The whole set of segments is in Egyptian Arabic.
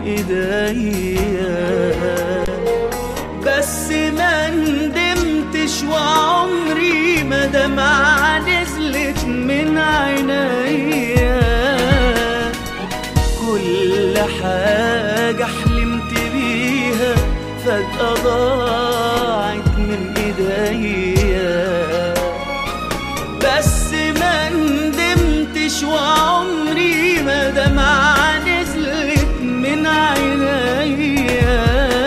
ايديا بس ما ندمتش وعمري ما دمعة نزلت من عينيا كل حاجة حلمت بيها فجأة ضاعت من ايديا بس ما ندمتش وعمري ما دمعة نزلت من عينيا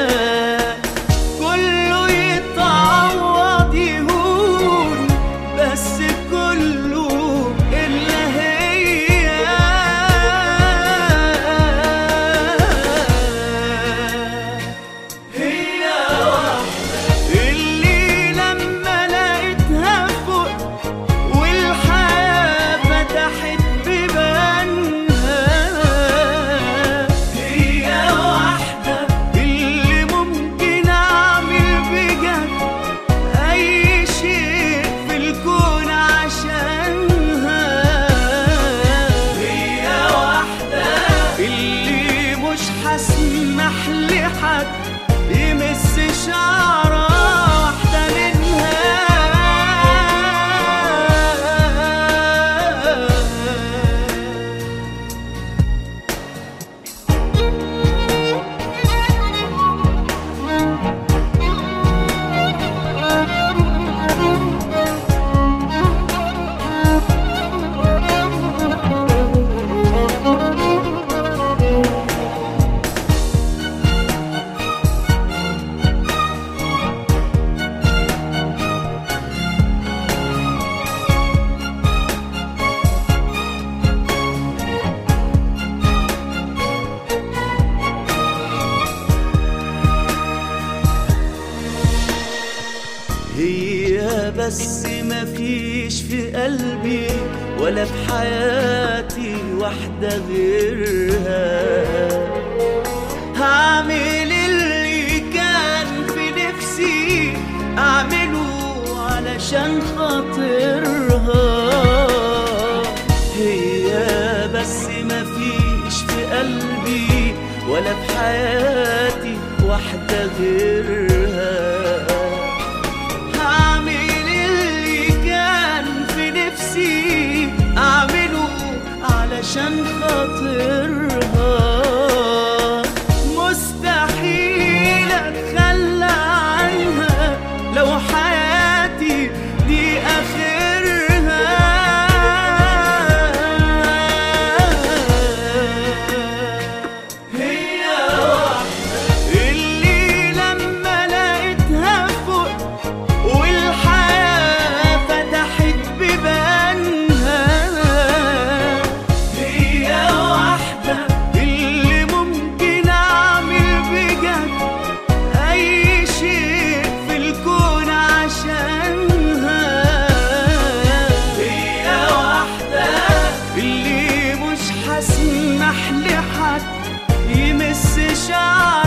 كله يتعوض يهون بس كله إلا هي هي واحدة اللي لما لقيتها فوق والحياة فتحت بيبانها هي واحدة اللي ممكن أعمل بجد أي شيء في الكون عشانها هي واحدة اللي مش هسمح لحد يمس شعرة واحدة منها هي بس ما فيش في قلبي ولا في حياتي واحدة غيرها هعمل اللي كان في نفسي أعمله علشان خاطرها هي بس ما فيش في قلبي ولا في حياتي واحدة غيرها هعمل اللي كان في نفسي أعمله علشان خاطرها مستحيل أتخلى عنها لو حياتي دي آخرها هي واحدة اللي لما لقيتها فوق والحياة فتحت بيبانها هي واحدة اللي ممكن أعمل بجد أي شيء في الكون عشانها هي واحدة اللي مش هسمح لحد يمس شعري